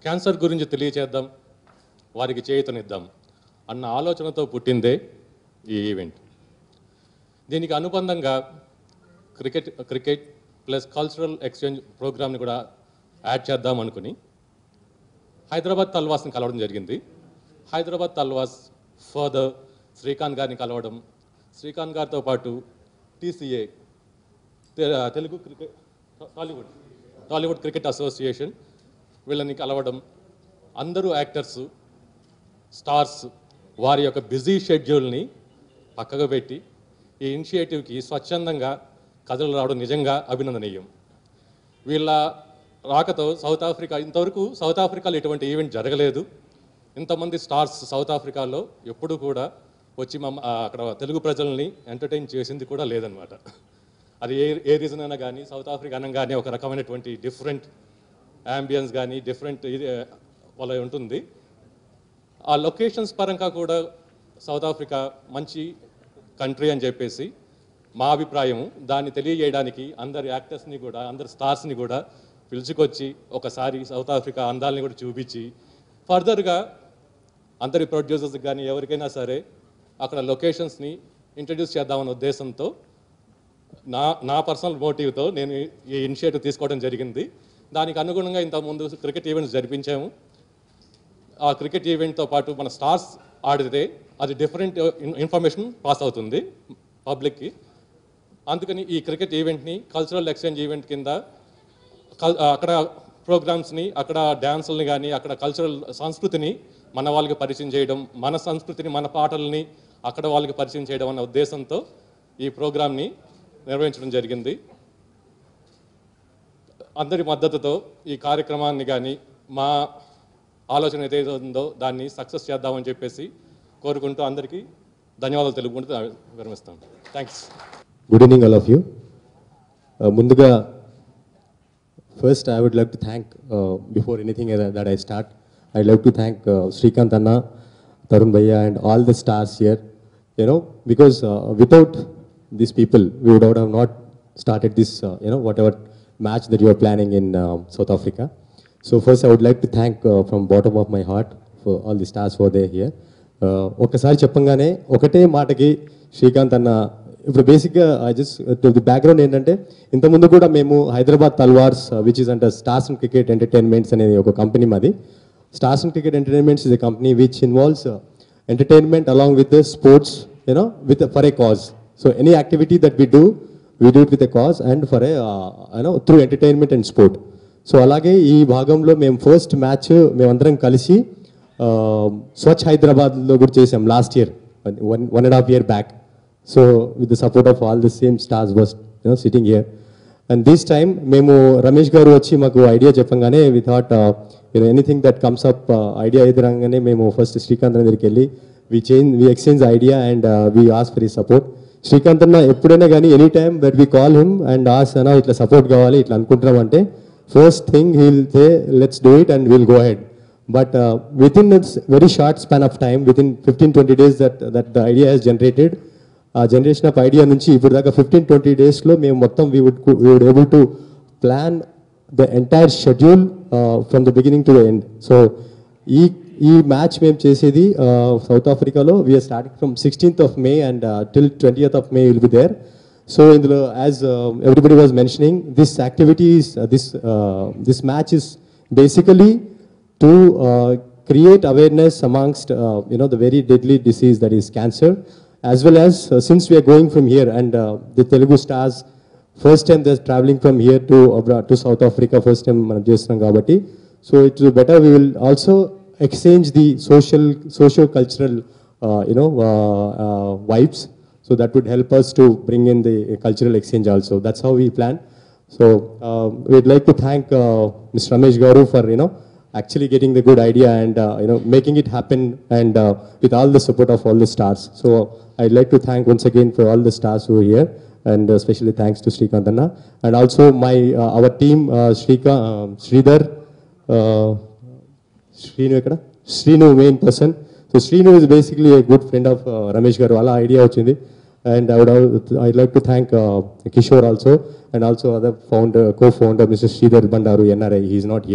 Cancer గురించి తెలియచేద్దాం వారికి చేయుతనిద్దాం అన్న ఆలోచనతో పుట్టిందే ఈ ఈవెంట్ దీనికి అనుబంధంగా cricket cricket plus cultural exchange ప్రోగ్రామ్ని కూడా యాడ్ చేద్దాం అనుకుని హైదరాబాద్ తల్వాస్ని కలవడం జరిగింది హైదరాబాద్ తల్వాస్ ఫర్దర్ శ్రీకాంత్ గారిని కలవడం శ్రీకాంత్ గారితో పాటు TCA Telugu cricket Tollywood Tollywood cricket association వీళ్ళని కలవడం అందరూ యాక్టర్స్ స్టార్స్ వారి యొక్క బిజీ షెడ్యూల్ని పక్కకు పెట్టి ఈ ఇనిషియేటివ్కి స్వచ్ఛందంగా కథలు రావడం నిజంగా అభినందనీయం వీళ్ళ రాకతో సౌత్ ఆఫ్రికా ఇంతవరకు సౌత్ ఆఫ్రికాలో ఎటువంటి ఈవెంట్ జరగలేదు ఇంతమంది స్టార్స్ సౌత్ ఆఫ్రికాలో ఎప్పుడు కూడా వచ్చి మమ్మ ఆ, అక్కడ తెలుగు ప్రజల్ని ఎంటర్టైన్ చేసింది కూడా లేదనమాట అది ఏ ఏ రీజన్ అయినా కానీ సౌత్ ఆఫ్రికా అనగానే ఒక రకమైనటువంటి డిఫరెంట్ యాంబియన్స్ కానీ డిఫరెంట్ ఇది వాళ్ళ ఉంటుంది ఆ లొకేషన్స్ పరంగా కూడా సౌత్ ఆఫ్రికా మంచి కంట్రీ అని చెప్పేసి మా అభిప్రాయం దాన్ని తెలియజేయడానికి అందరి యాక్టర్స్ని కూడా అందరి స్టార్స్ని కూడా పిలుచుకొచ్చి ఒకసారి సౌత్ ఆఫ్రికా అందాలని కూడా చూపించి ఫర్దర్గా అందరి ప్రొడ్యూసర్స్ కానీ ఎవరికైనా సరే అక్కడ లొకేషన్స్ని ఇంట్రడ్యూస్ చేద్దామన్న ఉద్దేశంతో నా నా పర్సనల్ మోటివ్తో నేను ఈ ఇనిషియేటివ్ తీసుకోవడం జరిగింది దానికి అనుగుణంగా ఇంతకుముందు క్రికెట్ ఈవెంట్స్ జరిపించాము ఆ క్రికెట్ ఈవెంట్తో పాటు మన స్టార్స్ ఆడితే అది డిఫరెంట్ ఇన్ఫర్మేషన్ పాస్ అవుతుంది పబ్లిక్కి అందుకని ఈ క్రికెట్ ఈవెంట్ని కల్చరల్ ఎక్స్చేంజ్ ఈవెంట్ కింద కల్- అక్కడ ప్రోగ్రామ్స్ని అక్కడ డ్యాన్సుల్ని కానీ అక్కడ కల్చరల్ సంస్కృతిని మన వాళ్ళకి పరిచయం చేయడం మన సంస్కృతిని మన పాటల్ని అక్కడ వాళ్ళకి పరిచయం చేయడం అన్న ఉద్దేశంతో ఈ ప్రోగ్రామ్ని నిర్వహించడం జరిగింది అందరి మద్దతుతో ఈ కార్యక్రమాన్ని కానీ మా ఆలోచన ఏదైతే ఉందో దాన్ని సక్సెస్ చేద్దామని చెప్పేసి కోరుకుంటూ అందరికీ ధన్యవాదాలు తెలుపుకుంటూ విరమిస్తాం thanks good evening all of you ముందుగా first I would like to thank before anything that I start I like to thank Srikanth అన్న తరుణ్ భయ్య and all the stars here you know because uh, without these people we would have not started this uh, you know whatever match that you are planning in uh, south africa so first i would like to thank uh, from bottom of my heart for all the stars who are there here uh, ఒక్కసారి చెప్పంగానే ఒకటే మాటకి శ్రీకాంత్ అన్న ఇప్పుడు బేసిక్గా I just the background ఏంటంటే ఇంతకుముందు కూడా మేము హైదరాబాద్ తల్వార్స్ విచ్ ఇస్ అంటే స్టార్స్ అండ్ క్రికెట్ ఎంటర్టైన్మెంట్స్ అనేది ఒక కంపెనీ మాది stars and cricket entertainments is a company which involves entertainment along with the sports, you know, with a, for a cause. So any activity that we do, we do it with a cause and for a, uh, you know, through entertainment and sport. So అలాగే ఈ భాగంలో మేము first match మేమందరం కలిసి ఆ, స్వచ్ఛ హైదరాబాద్లో కూడా చేసాం last year one one and half year back so with the support of all the same stars bus you know sitting here and this time మేము రమేష్ గారు వచ్చి మాకు ఐడియా చెప్పంగానే we thought you know anything that comes up idea ఎదురంగానే మేము first Srikanth అన్న దగ్గరికి వెళ్ళి we change we exchange idea and we ask for ఈ సపోర్ట్ శ్రీకాంత్ అన్న ఎప్పుడైనా కానీ any time that we call him and ask అన్న ఇట్లా సపోర్ట్ కావాలి ఇట్లా అనుకుంటున్నాం అంటే first thing he'll say let's do it and will go head but within it's very short span of time within fifteen twenty days that that the idea has generated a generation of idea నుంచి ఇప్పుడు దాకా fifteen twenty డేస్లో మేము మొత్తం we would we would able to plan the entire schedule from the beginning to the end so ఈ ఈ match మేము చేసేది సౌత్ ఆఫ్రికాలో we're starting from sixteenth of May and till twentieth of May will be there so ఇందులో as everybody was mentioning this activities this this match is basically to uh, create awareness amongst uh, you know the very deadly disease that is cancer as well as uh, since we are going from here and uh, the Telugu stars first time they're traveling from here to abroad to South Africa first time మనం చేస్తున్నాం కాబట్టి so it will better we will also exchange the social socio cultural uh, you know uh, uh, vibes so that would help us to bring in the cultural exchange also that's how we plan so uh, we'd like to thank uh, Mr. Ramesh Garu for you know actually getting the good idea and uh, you know making it happen and uh, with all the support of all the stars. So I'd like to thank once again for all the stars who are here and especially thanks to Srikant Anna and also my uh, our team uh, Srika, uh, Sridhar, uh, Srinu ekkada? Srinu main person. So Srinu is basically a good friend of uh, Ramesh Garu. Ala idea వచ్చింది and I would al- I'd like to thank uh, Kishore also and also other founder co-founder Mr. Sridhar Bandaru NRI. He is not here.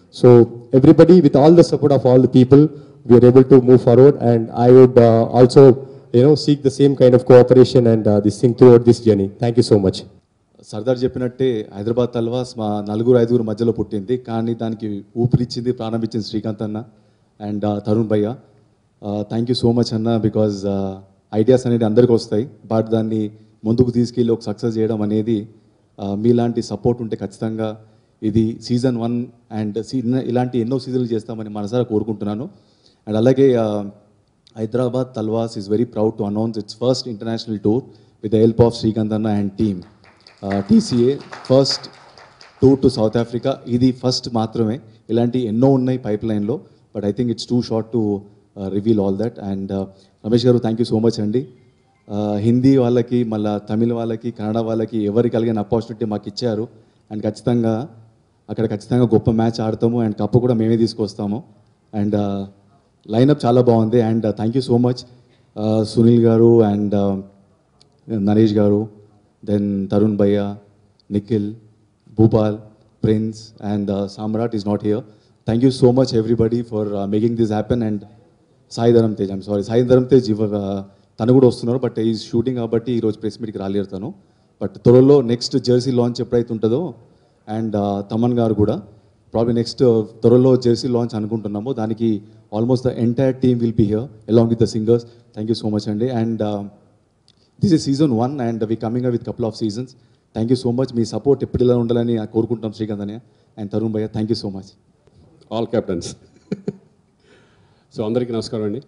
So everybody, with all the support of all the people, we are able to move forward. And I would uh, also, you know, seek the same kind of cooperation and uh, this thing throughout this journey. Thank you so much. Sardar చెప్పినట్టే హైదరాబాద్ తల్వాస్ మా నలుగురు ఐదుగురు మధ్యలో పుట్టింది కానీ దానికి ఊపిరిచ్చింది ప్రారంభించింది శ్రీకాంత్ అన్న అండ్ తరుణ్ భయ్య థ్యాంక్ యూ సో మచ్ అన్న బికాజ్ ఐడియాస్ అనేది అందరికీ వస్తాయి బట్ దాన్ని ముందుకు తీసుకెళ్ళి ఒక సక్సెస్ చేయడం అనేది uh, మీలాంటి సపోర్ట్ ఉంటే ఖచ్చితంగా ఇది సీజన్ వన్ అండ్ ఇలాంటి ఎన్నో సీజన్లు చేస్తామని మనసారా కోరుకుంటున్నాను అండ్ అలాగే uh, Hyderabad Talwars is very proud to announce its first international tour with the help of Srikanth అన్న and team TCA first tour to south Africa ఇది ఫస్ట్ మాత్రమే ఇలాంటి ఎన్నో ఉన్నాయి పైప్ లైన్లో but I think it's too short to reveal all that and Ramesh గారు thank you so much అండి Uh, హిందీ వాళ్ళకి మళ్ళీ తమిళ వాళ్ళకి కన్నడ వాళ్ళకి ఎవరికి కలిగిన ఆపర్చునిటీ మాకు ఇచ్చారు అండ్ ఖచ్చితంగా అక్కడ ఖచ్చితంగా గొప్ప మ్యాచ్ ఆడతాము అండ్ కప్పు కూడా మేమే తీసుకొస్తాము అండ్ లైనప్ చాలా బాగుంది and thank you so much Sunil గారు అండ్ నరేష్ గారు దెన్ తరుణ్ భయ్య Nikhil Bhupal Prince and Samrat is not here thank you so much everybody for making this happen and Sai Dharam Tej I'm sorry Sai Dharam Tej ఇవ తను కూడా వస్తున్నారు బట్ ఈ షూటింగ్ కాబట్టి ఈరోజు ప్రెస్ మీట్కి రాలేరు తను బట్ త్వరలో నెక్స్ట్ జెర్సీ లాంచ్ ఎప్పుడైతే ఉంటుందో అండ్ తమన్ గారు కూడా ప్రాబ్లీ నెక్స్ట్ త్వరలో జెర్సీ లాంచ్ అనుకుంటున్నాము దానికి almost the entire team will be here along with the singers thank you so much అండి and this is season one and we coming with couple of seasons thank you so much మీ support ఎప్పుడు ఇలా ఉండాలని కోరుకుంటాం శ్రీకాంత్ అనే and Tarun భయ్య thank you so much all captains so అందరికీ నమస్కారం అండి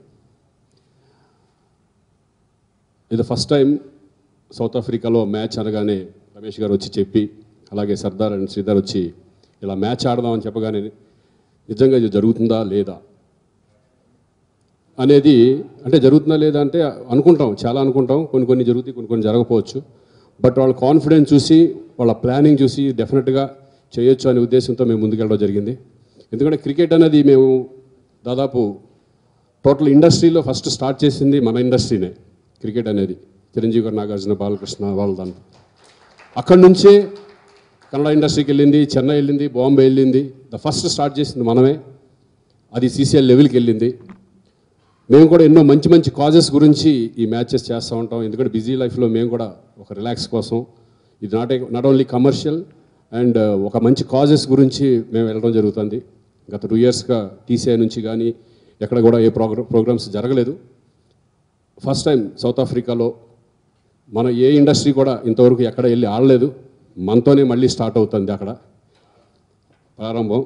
ఇది ఫస్ట్ టైం సౌత్ ఆఫ్రికాలో మ్యాచ్ అనగానే రమేష్ గారు వచ్చి చెప్పి అలాగే సర్దార్ అండ్ శ్రీధర్ వచ్చి ఇలా మ్యాచ్ ఆడదామని చెప్పగానే నిజంగా ఇది జరుగుతుందా లేదా అనేది అంటే జరుగుతుందా లేదా అంటే అనుకుంటాం చాలా అనుకుంటాం కొన్ని కొన్ని జరుగుతాయి కొన్ని కొన్ని జరగకపోవచ్చు బట్ వాళ్ళ కాన్ఫిడెన్స్ చూసి వాళ్ళ ప్లానింగ్ చూసి డెఫినెట్గా చేయొచ్చు అనే ఉద్దేశంతో మేము ముందుకెళ్ళడం జరిగింది ఎందుకంటే క్రికెట్ అనేది మేము దాదాపు టోటల్ ఇండస్ట్రీలో ఫస్ట్ స్టార్ట్ చేసింది మన ఇండస్ట్రీనే క్రికెట్ అనేది చిరంజీవి గారు నాగార్జున బాలకృష్ణ వాళ్ళ దాంట్లో అక్కడి నుంచే కన్నడ ఇండస్ట్రీకి వెళ్ళింది చెన్నై వెళ్ళింది బాంబే వెళ్ళింది ద ఫస్ట్ స్టార్ట్ చేసింది మనమే అది సీసీఎల్ లెవెల్కి వెళ్ళింది మేము కూడా ఎన్నో మంచి మంచి కాజెస్ గురించి ఈ మ్యాచెస్ చేస్తూ ఉంటాం ఎందుకంటే బిజీ లైఫ్లో మేము కూడా ఒక రిలాక్స్ కోసం ఇది not not only commercial and ఒక మంచి కాజెస్ గురించి మేము వెళ్ళడం జరుగుతుంది గత టూ ఇయర్స్గా టీసీఐ నుంచి కానీ ఎక్కడ కూడా ఏ ప్రోగ్రా ప్రోగ్రామ్స్ జరగలేదు ఫస్ట్ టైం సౌత్ ఆఫ్రికాలో మన ఏ ఇండస్ట్రీ కూడా ఇంతవరకు ఎక్కడ వెళ్ళి ఆడలేదు మనతోనే మళ్ళీ స్టార్ట్ అవుతుంది అక్కడ ప్రారంభం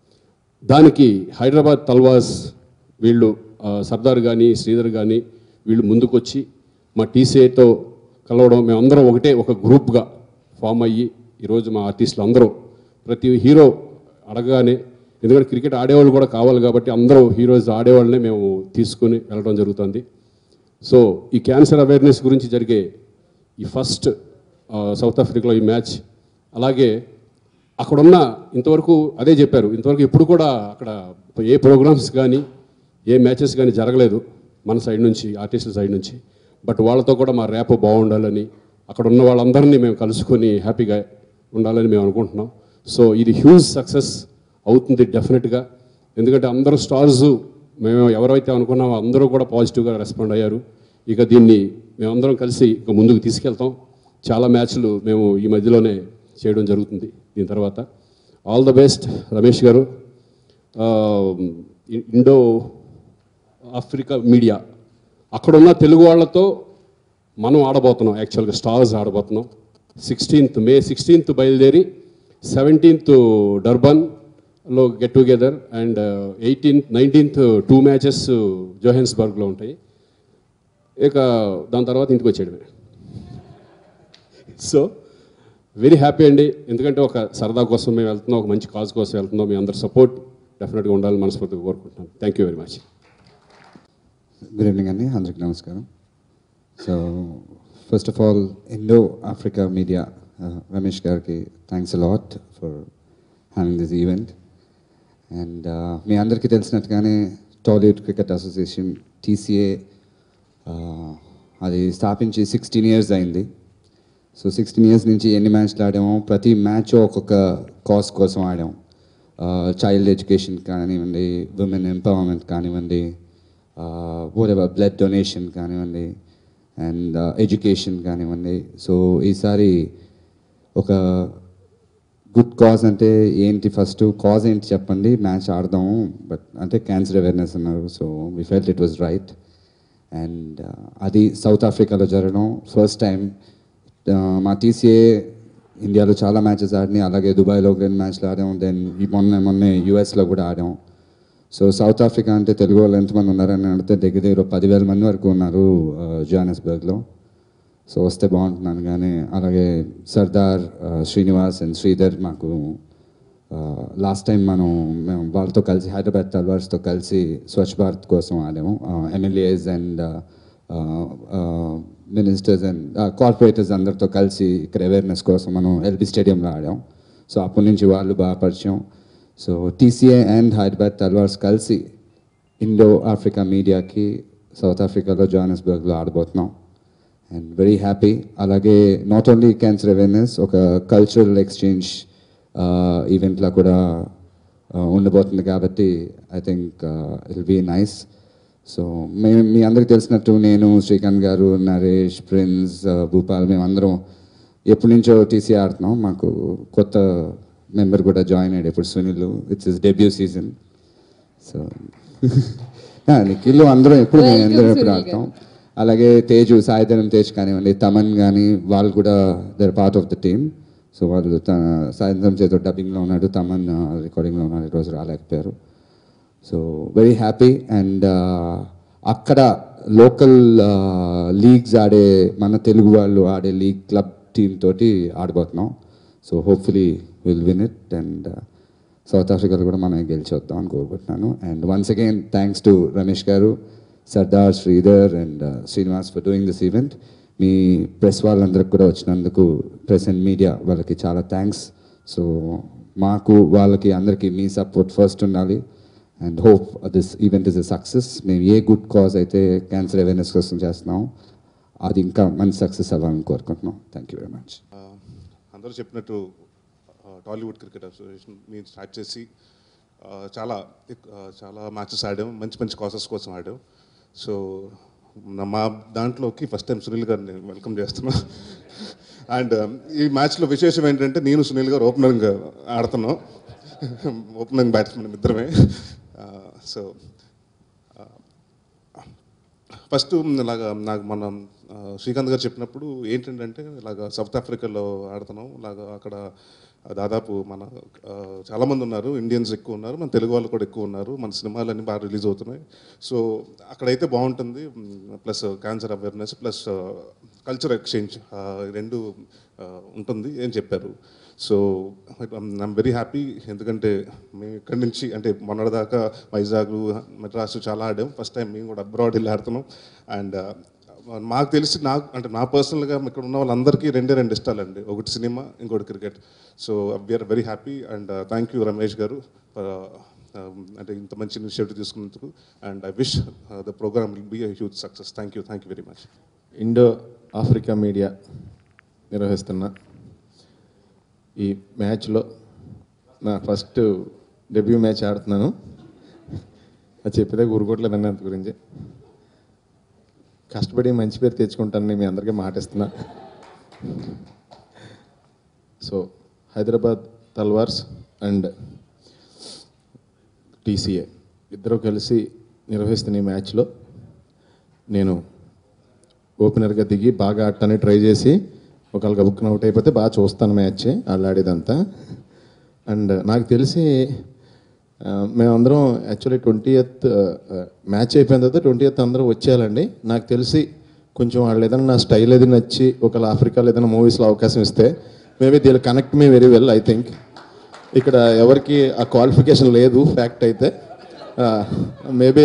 దానికి హైదరాబాద్ తల్వాస్ వీళ్ళు ఆ, సర్దార్ కానీ శ్రీధర్ కానీ వీళ్ళు ముందుకొచ్చి మా టీసీఐతో కలవడం మేమందరం ఒకటే ఒక గ్రూప్గా ఫామ్ అయ్యి ఈరోజు మా ఆర్టిస్టులు అందరూ ప్రతి హీరో అడగగానే ఎందుకంటే క్రికెట్ ఆడేవాళ్ళు కూడా కావాలి కాబట్టి అందరూ హీరోస్ ఆడేవాళ్ళనే మేము తీసుకొని వెళ్ళడం జరుగుతుంది సో ఈ క్యాన్సర్ అవేర్నెస్ గురించి జరిగే ఈ ఫస్ట్ సౌత్ ఆఫ్రికాలో ఈ మ్యాచ్ అలాగే అక్కడున్న ఇంతవరకు అదే చెప్పారు ఇంతవరకు ఎప్పుడు కూడా అక్కడ ఏ ప్రోగ్రామ్స్ కానీ ఏ మ్యాచెస్ కానీ జరగలేదు మన సైడ్ నుంచి ఆర్టిస్టుల సైడ్ నుంచి బట్ వాళ్ళతో కూడా మా ర్యాప్ బాగుండాలని అక్కడ ఉన్న వాళ్ళందరినీ మేము కలుసుకొని హ్యాపీగా ఉండాలని మేము అనుకుంటున్నాం సో ఇది హ్యూజ్ సక్సెస్ అవుతుంది డెఫినెట్గా ఎందుకంటే అందరూ స్టార్స్ మేము ఎవరైతే అనుకున్నామో అందరూ కూడా పాజిటివ్గా రెస్పాండ్ అయ్యారు ఇక దీన్ని మేమందరం కలిసి ఇక ముందుకు తీసుకెళ్తాం చాలా మ్యాచ్లు మేము ఈ మధ్యలోనే చేయడం జరుగుతుంది దీని తర్వాత ఆల్ ద బెస్ట్ రమేష్ గారు ఆ, ఇండో ఆఫ్రికా మీడియా అక్కడున్న తెలుగు వాళ్ళతో మనం ఆడబోతున్నాం యాక్చువల్గా స్టార్స్ ఆడబోతున్నాం సిక్స్టీన్త్ మే సిక్స్టీన్త్ బయలుదేరి సెవెంటీన్త్ డర్బన్లో get together and eighteenth nineteenth two matches జోహెన్స్బర్గ్లో ఉంటాయి ఇక దాని తర్వాత ఇంటికి వచ్చేయడమే సో వెరీ హ్యాపీ అండి ఎందుకంటే ఒక సరదా కోసం మేము వెళ్తున్నాం ఒక మంచి కాజ్ కోసం వెళ్తున్నాం మీ అందరి సపోర్ట్ డెఫినెట్గా ఉండాలని మనస్ఫూర్తిగా కోరుకుంటున్నాను thank you very much good evening అండి అందరికి నమస్కారం so first of all Indo Africa media Ramesh గారికి thanks a lot for handing this event and మీ అందరికీ తెలిసినట్టుగానే టాలీవుడ్ క్రికెట్ అసోసియేషన్ టీసీఏ అది స్థాపించి సిక్స్టీన్ ఇయర్స్ అయింది సో సిక్స్టీన్ ఇయర్స్ నుంచి ఎన్ని మ్యాచ్లు ఆడామో ప్రతి మ్యాచ్ ఒక్కొక్క కాస్ కోసం ఆడాం చైల్డ్ ఎడ్యుకేషన్ కానివ్వండి ఉమెన్ ఎంపవర్మెంట్ కానివ్వండి వాట్ ఎవర్ బ్లడ్ డొనేషన్ కానివ్వండి అండ్ ఎడ్యుకేషన్ కానివ్వండి సో ఈసారి ఒక గుడ్ కాజ్ అంటే ఏంటి ఫస్ట్ కాజ్ ఏంటి చెప్పండి మ్యాచ్ ఆడదాము బట్ అంటే క్యాన్సర్ అవేర్నెస్ అన్నారు so we felt it was right and అది సౌత్ ఆఫ్రికాలో జరగడం ఫస్ట్ టైం మా టీసీఏ ఇండియాలో చాలా మ్యాచెస్ ఆడినాయి అలాగే దుబాయ్లో రెండు మ్యాచ్లు ఆడాం దెన్ మొన్న మొన్న యూఎస్లో కూడా ఆడాం సో సౌత్ ఆఫ్రికా అంటే తెలుగు వాళ్ళు ఎంతమంది ఉన్నారని అడిగితే దగ్గర దగ్గర పదివేల మంది వరకు ఉన్నారు జోహానస్బర్గ్లో సో వస్తే బాగుంటున్నాను కానీ అలాగే సర్దార్ ఆ, శ్రీనివాస్ అండ్ శ్రీధర్ మాకు లాస్ట్ టైం మనం మేము వాళ్ళతో కలిసి హైదరాబాద్ తల్వార్స్తో కలిసి స్వచ్ఛ భారత్ కోసం ఆడాము MLAs and ministers and corporators అందరితో కలిసి ఇక్కడ అవేర్నెస్ కోసం మనం ఎల్బీ స్టేడియంలో ఆడాం సో అప్పటి నుంచి వాళ్ళు బాగా పరిచయం so TCA and Hyderabad Talwars కలిసి ఇండో ఆఫ్రికా మీడియాకి సౌత్ ఆఫ్రికాలో జోహానస్బర్గ్లో ఆడబోతున్నాం అండ్ వెరీ హ్యాపీ అలాగే నాట్ ఓన్లీ క్యాన్సర్ అవేర్నెస్ ఒక కల్చరల్ ఎక్స్చేంజ్ ఈవెంట్లా కూడా uh, ఉండబోతుంది కాబట్టి I think it be nice so మేము మీ అందరికి తెలిసినట్టు నేను శ్రీకాంత్ గారు నరేష్ ప్రిన్స్ భూపాల్ మేమందరం ఎప్పటి నుంచో టీసీ ఆడుతున్నాం మాకు కొత్త మెంబర్ కూడా జాయిన్ అయ్యాడు ఇప్పుడు Sunil it's is debut season so Nikhil అందరం ఎప్పుడు మేము అందరం ఎప్పుడు ఆడతాం అలాగే తేజు సాయిధరం తేజ్ కానివ్వండి తమన్ కానీ వాళ్ళు కూడా their part of the team so వాళ్ళు త- సాయంత్రం చేతో డబ్బింగ్లో ఉన్నాడు తమన్ రికార్డింగ్లో ఉన్నాడు ఈరోజు రాలేకపోయారు సో వెరీ హ్యాపీ అండ్ అక్కడ లోకల్ లీగ్స్ ఆడే మన తెలుగు వాళ్ళు ఆడే లీగ్ క్లబ్ టీమ్ తోటి ఆడబోతున్నాం so hopefully will win it and south ఆఫ్రికాలో కూడా మనం గెలిచొద్దాం అని కోరుకుంటున్నాను and once again thanks to Ramesh garu Sardar Sridhar and Srinivas for doing this event మీ ప్రెస్ వాళ్ళందరికి కూడా వచ్చినందుకు ప్రెస్ అండ్ మీడియా వాళ్ళకి చాలా థ్యాంక్స్ సో మాకు వాళ్ళకి అందరికీ మీ సపోర్ట్ ఫస్ట్ ఉండాలి and hope this event is a success మేము ఏ గుడ్ కాజ్ అయితే క్యాన్సర్ అవేర్నెస్ కోసం చేస్తున్నాం అది ఇంకా మంచి సక్సెస్ అవ్వాలని కోరుకుంటున్నాం థ్యాంక్ యూ వెరీ మచ్ ఆ, అందరూ చెప్పినట్టు ఆ, టాలీవుడ్ క్రికెట్ అసోసియేషన్ మేము స్టార్ట్ చేసి ఆ, చాలా ఎక్- ఆ, చాలా మ్యాచెస్ ఆడాం మంచి మంచి కాసెస్ కోసం ఆడాం సో నా- మా దాంట్లోకి ఫస్ట్ టైం సునీల్ గారిని వెల్కమ్ చేస్తున్నా అండ్ ఈ మ్యాచ్లో విశేషం ఏంటంటే నేను సునీల్ గారు ఓపెనరింగ్ ఆడుతున్నాం ఓపెనింగ్ బ్యాట్స్మెన్ ఇద్దరమే సో ఫస్ట్ ఇలాగా నాకు మన ఆ, శ్రీకాంత్ గారు చెప్పినప్పుడు ఏంటంటే ఇలాగ సౌత్ ఆఫ్రికాలో ఆడుతున్నాం ఇలాగ అక్కడ దాదాపు మన ఆ, చాలామంది ఉన్నారు ఇండియన్స్ ఎక్కువ ఉన్నారు మన తెలుగు వాళ్ళు కూడా ఎక్కువ ఉన్నారు మన సినిమాలన్నీ బాగా రిలీజ్ అవుతున్నాయి సో అక్కడైతే బాగుంటుంది plus cancer awareness plus culture exchange రెండు ఆ, ఉంటుంది అని చెప్పారు సో ఐఎమ్ వెరీ హ్యాపీ ఎందుకంటే మేము ఇక్కడి నుంచి అంటే మొన్నటిదాకా వైజాగ్ మెడ్రాస్ చాలా ఆడాం ఫస్ట్ టైం మేము కూడా అబ్రాడ్ వెళ్ళి ఆడుతున్నాం అండ్ మాకు తెలిసి నాకు అంటే నా పర్సనల్గా ఇక్కడ ఉన్న వాళ్ళందరికీ రెండే రెండు ఇష్టాలండి ఒకటి సినిమా ఇంకోటి cricket so we're very happy and thank you Ramesh garu for, uh, అంటే ఇంత మంచి ఇనిషియేటివ్ తీసుకున్నందుకు and I wish the program will be a huge success thank you thank you very much Indo Africa media నిర్వహిస్తున్న ఈ మ్యాచ్లో నా first debut match ఆడుతున్నాను అది చెప్పేదే ఊరుకోవట్లేదండి అంత గురించి కష్టపడి మంచి పేరు తెచ్చుకుంటానని మీ అందరికీ మాటిస్తున్నా so Hyderabad Talwars and TCA ఇద్దరు కలిసి నిర్వహిస్తున్న ఈ మ్యాచ్లో నేను ఓపెనర్గా దిగి బాగా ఆడటానికి ట్రై చేసి ఒకవేళ గబుక్కున అవుట్ అయిపోతే బాగా చూస్తాను మ్యాచ్ వాళ్ళు ఆడేదంతా అండ్ నాకు తెలిసి ఆ, మేమందరం యాక్చువల్లీ ట్వంటీ ఎత్ మ్యాచ్ అయిపోయిన తర్వాత ట్వంటీ ఎత్ అందరూ వచ్చేయాలండి నాకు తెలిసి కొంచెం వాళ్ళు ఏదైనా నా స్టైల్ ఏది నచ్చి ఒకవేళ ఆఫ్రికాలో ఏదైనా మూవీస్లో అవకాశం ఇస్తే maybe they'll connect me very well I think ఇక్కడ ఎవరికి ఆ క్వాలిఫికేషన్ లేదు ఫ్యాక్ట్ అయితే మేబీ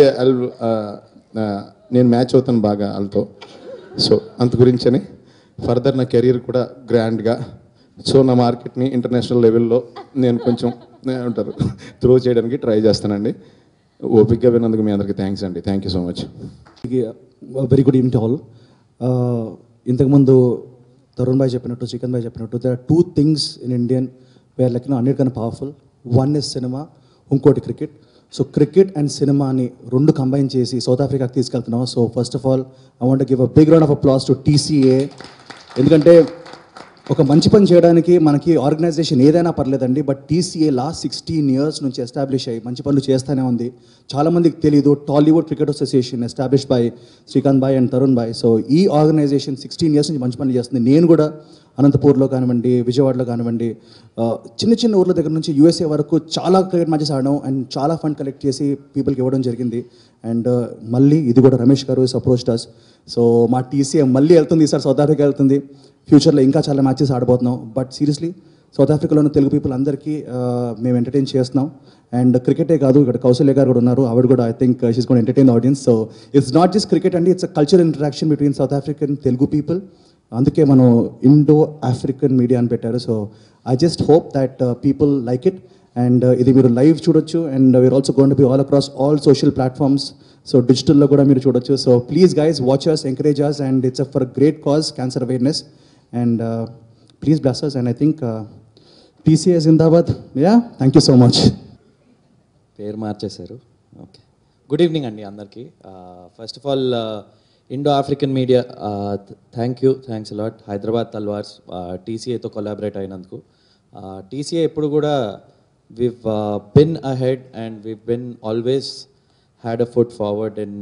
నేను మ్యాచ్ అవుతాను బాగా వాళ్ళతో సో అంత గురించని ఫర్దర్ నా కెరీర్ కూడా గ్రాండ్గా సో నా మార్కెట్ని ఇంటర్నేషనల్ లెవెల్లో నేను కొంచెం ఉంటారు త్రో చేయడానికి ట్రై చేస్తానండి ఓపిక్గా విన్నందుకు మీ అందరికీ థ్యాంక్స్ అండి thank you so much very good evening to all ఇంతకుముందు తరుణ్ భాయ్ చెప్పినట్టు శ్రీకాంత్ భాయ్ చెప్పినట్టు there are two things in Indian where like అన్నిటికన్నా పవర్ఫుల్ వన్ ఇస్ సినిమా ఇంకోటి క్రికెట్ సో క్రికెట్ అండ్ సినిమాని రెండు కంబైన్ చేసి సౌత్ ఆఫ్రికాకి తీసుకెళ్తున్నాం so first of all I want give a big round of applause to TCA ఎందుకంటే ఒక మంచి పని చేయడానికి మనకి ఆర్గనైజేషన్ ఏదైనా పర్లేదండి but TCA last sixteen years నుంచి ఎస్టాబ్లిష్ అయ్యి మంచి పనులు చేస్తూనే ఉంది చాలామందికి తెలియదు Tollywood cricket association establish by Srikanth bhai and Tarun bhai so ఈ ఆర్గనైజేషన్ సిక్స్టీన్ ఇయర్స్ నుంచి మంచి పనులు చేస్తుంది నేను కూడా అనంతపూర్లో కానివ్వండి విజయవాడలో కానివ్వండి ఆ, చిన్న చిన్న ఊర్ల దగ్గర నుంచి యూఎస్ఏ వరకు చాలా క్రికెట్ మ్యాచెస్ ఆడడం అండ్ చాలా ఫండ్ కలెక్ట్ చేసి పీపుల్కి ఇవ్వడం జరిగింది అండ్ మళ్ళీ ఇది కూడా Ramesh garu approach us so మా టీసీఏ మళ్ళీ వెళ్తుంది ఈసారి సౌత్ ఆఫ్రికా వెళ్తుంది ఫ్యూచర్లో ఇంకా చాలా మ్యాచెస్ ఆడబోతున్నాం బట్ సీరియస్లీ సౌత్ ఆఫ్రికాలో ఉన్న తెలుగు పీపుల్ అందరికీ ఆ, మేము ఎంటర్టైన్ చేస్తున్నాం అండ్ క్రికెటే కాదు ఇక్కడ కౌశల్య గారు కూడా ఉన్నారు ఆవిడ కూడా ఐ థింక్ షీస్ కూడా entertain audience so it's not just cricket అండి it's a cultural interaction between south African Telugu people అందుకే మనం ఇండో ఆఫ్రికన్ మీడియా అని పెట్టారు so I just hope that people like it and ఇది మీరు లైవ్ చూడొచ్చు and we're also gonna be all across all social platforms so డిజిటల్లో కూడా మీరు చూడొచ్చు so please guys watchers encourage us and it's a for great cause cancer awareness and please bless us and I think TCA జిందాబాద్ yeah thank you so much పేరు మార్చేశారు okay good evening అండి అందరికీ first of all Indo African media thank you thanks a lot Hyderabad Talwars టీసీఏతో collaborate అయినందుకు TCA ఎప్పుడు కూడా we've been ahead and we've been always had a foot forward in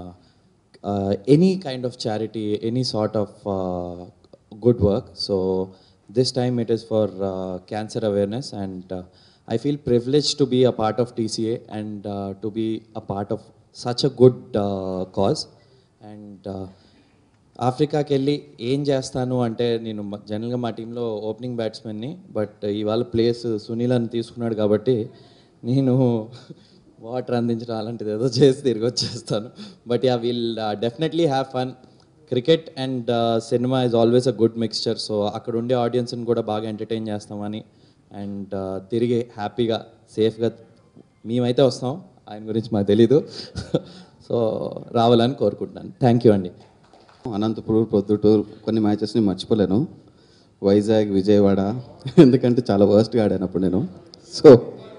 any kind of charity any sort of good work. So this time it is for uh, cancer awareness, and uh, I feel privileged to be a part of TCA and uh, to be a part of such a good uh, cause. And uh, ఆఫ్రికాకి వెళ్ళి ఏం చేస్తాను అంటే నేను మ- జనరల్గా మా టీంలో ఓపెనింగ్ బ్యాట్స్మెన్ని బట్ ఇవాళ ప్లేస్ సునీల్ అని తీసుకున్నాడు కాబట్టి నేను వాటర్ అందించడం అలాంటిది ఏదో చేసి తిరిగి వచ్చేస్తాను but yeah will definitely have fun cricket and cinema is always a good mixture so అక్కడ ఉండే ఆడియన్స్ని కూడా బాగా ఎంటర్టైన్ చేస్తామని అండ్ తిరిగి హ్యాపీగా సేఫ్గా మేమైతే వస్తాం ఆయన గురించి మాకు తెలీదు సో రావాలని కోరుకుంటున్నాను థ్యాంక్ యూ అండి అనంతపురం ప్రొద్దుటూరు కొన్ని మ్యాచెస్ని మర్చిపోలేను వైజాగ్ విజయవాడ ఎందుకంటే చాలా వర్స్ట్గా ఆడాను అప్పుడు నేను సో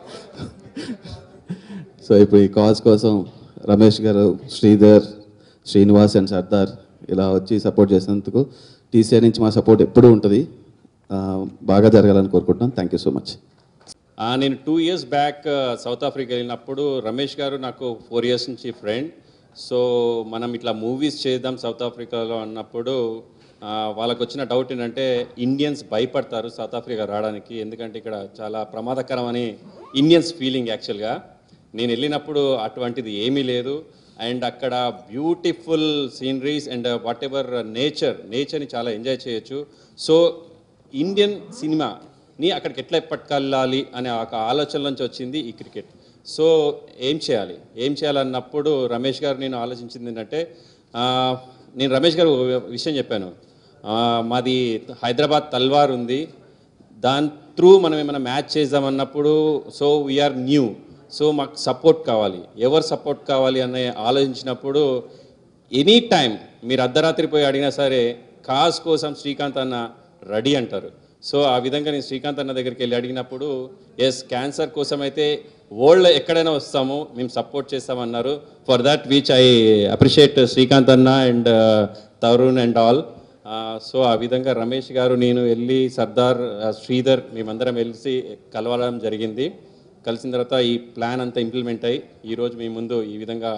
సో ఇప్పుడు ఈ కాజ్ కోసం రమేష్ గారు శ్రీధర్ శ్రీనివాస్ అండ్ సర్దార్ ఇలా వచ్చి సపోర్ట్ చేసినందుకు టీసీఐ నుంచి మా సపోర్ట్ ఎప్పుడూ ఉంటుంది ఆ, బాగా జరగాలని కోరుకుంటున్నాను థ్యాంక్ యూ సో మచ్ ఆ, నేను two years back south Africa వెళ్ళినప్పుడు రమేష్ గారు నాకు ఫోర్ ఇయర్స్ నుంచి ఫ్రెండ్ సో మనం ఇట్లా మూవీస్ చేద్దాం సౌత్ ఆఫ్రికాలో అన్నప్పుడు ఆ, వాళ్ళకు వచ్చిన డౌట్ ఏంటంటే ఇండియన్స్ భయపడతారు సౌత్ ఆఫ్రికా రావడానికి ఎందుకంటే ఇక్కడ చాలా ప్రమాదకరం అని ఇండియన్స్ ఫీలింగ్ యాక్చువల్గా నేను వెళ్ళినప్పుడు అటువంటిది ఏమీ లేదు అండ్ అక్కడ beautiful sceneries and whatever nature నేచర్ని చాలా ఎంజాయ్ చేయొచ్చు సో ఇండియన్ సినిమాని అక్కడికి ఎట్లా పట్టుకెళ్ళాలి అనే ఒక ఆలోచన నుంచి వచ్చింది ఈ క్రికెట్ సో ఏం చేయాలి ఏం చేయాలన్నప్పుడు రమేష్ గారు నేను ఆలోచించింది ఏంటంటే ఆ, నేను రమేష్ గారు ఒక విషయం చెప్పాను ఆ, మాది హైదరాబాద్ తల్వార్ ఉంది దాని త్రూ మనం ఏమైనా మ్యాచ్ చేద్దామన్నప్పుడు సో వీఆర్ న్యూ సో మాకు సపోర్ట్ కావాలి ఎవరు సపోర్ట్ కావాలి అనే ఆలోచించినప్పుడు ఎనీ టైం మీరు అర్ధరాత్రి పోయి అడిగినా సరే కాజ్ కోసం శ్రీకాంత్ అన్న రెడీ అంటారు సో ఆ విధంగా నేను శ్రీకాంత్ అన్న దగ్గరికి వెళ్ళి అడిగినప్పుడు ఎస్ క్యాన్సర్ కోసం అయితే వరల్డ్ ఎక్కడైనా వస్తాము మేము సపోర్ట్ చేస్తామన్నారు for that which I appreciate Srikanth అన్న and Tarun and all so ఆ విధంగా రమేష్ గారు నేను వెళ్ళి సర్దార్ ఆ, శ్రీధర్ మేమందరం వెళ్ళి కలవడం జరిగింది కలిసిన తర్వాత ఈ ప్లాన్ అంతా ఇంప్లిమెంట్ అయ్యి ఈరోజు మీ ముందు ఈ విధంగా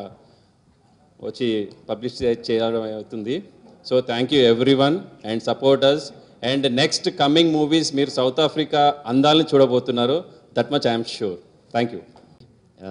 వచ్చి పబ్లిష్ చేయడం అవుతుంది so thank you everyone and support us and next coming movies మీరు సౌత్ ఆఫ్రికా అందాలను చూడబోతున్నారు that much I'm sure thank you ఆ,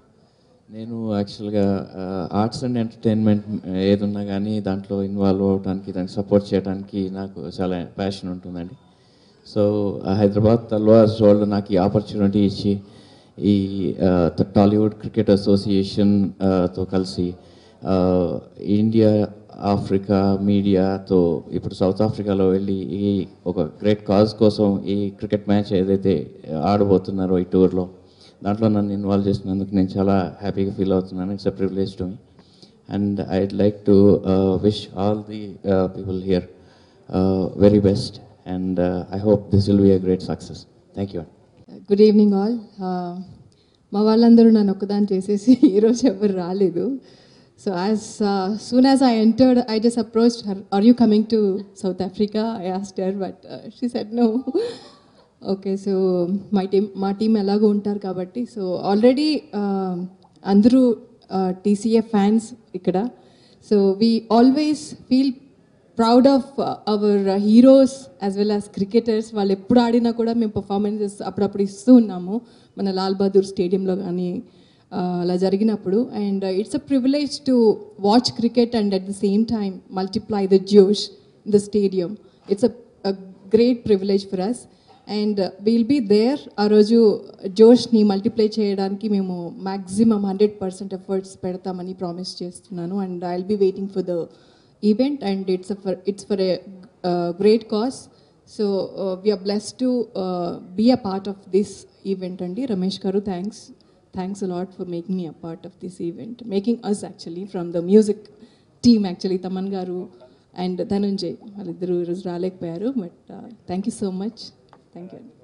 నేను యాక్చువల్గా ఆర్ట్స్ అండ్ ఎంటర్టైన్మెంట్ ఏదున్నా కానీ దాంట్లో ఇన్వాల్వ్ అవ్వడానికి దానికి సపోర్ట్ చేయడానికి నాకు చాలా ప్యాషన్ ఉంటుందండి సో హైదరాబాద్ తల్వార్స్ వాళ్ళు నాకు ఈ ఆపర్చునిటీ ఇచ్చి ఈ ఆ, త- టాలీవుడ్ క్రికెట్ అసోసియేషన్ ఆ, తో కలిసి ఆ, ఇండియా ఆఫ్రికా మీడియాతో ఇప్పుడు సౌత్ ఆఫ్రికాలో వెళ్ళి ఈ ఒక గ్రేట్ కాజ్ కోసం ఈ క్రికెట్ మ్యాచ్ ఏదైతే ఆడబోతున్నారో ఈ టూర్లో దాంట్లో నన్ను ఇన్వాల్వ్ చేసినందుకు నేను చాలా హ్యాపీగా ఫీల్ అవుతున్నాను it's a privilege to me and I'd like to wish all the people here very best and I hope this will be a great success thank you good evening all మా వాళ్ళందరూ నన్ను ఒక్కదాన్ని చేసేసి ఈరోజు ఎవరు రాలేదు so as soon as I entered I just approach her are you coming to south Africa I asked her but she said no okay so my team మా team ఎలాగో ఉంటారు కాబట్టి సో ఆల్రెడీ అందరూ టీసీఏ ఫ్యాన్స్ ఇక్కడ so we always feel proud of our heroes as well as cricketers వాళ్ళు ఎప్పుడు ఆడినా కూడా మేము పర్ఫార్మెన్సెస్ అప్పుడప్పుడు ఇస్తూ ఉన్నాము మన లాల్ బహదూర్ స్టేడియంలో కానీ అలా జరిగినప్పుడు and it's a privilege to watch cricket and at the same time multiply the జోష్ in the stadium it's a great privilege for us and will be there ఆ రోజు జోష్ని మల్టిప్లై చేయడానికి మేము మ్యాక్సిమం హండ్రెడ్ పర్సెంట్ ఎఫర్ట్స్ పెడతామని promise చేస్తున్నాను and I will be waiting for the event and it's for it's for a great cause so we're bless to be a part of this event అండి Ramesh garu thanks thanks a lot for making me a part of this event making us actually from the music team actually Thaman garu and Dhanunjay వాళ్ళిద్దరూ ఈరోజు రాలేకపోయారు but thank you so much thank you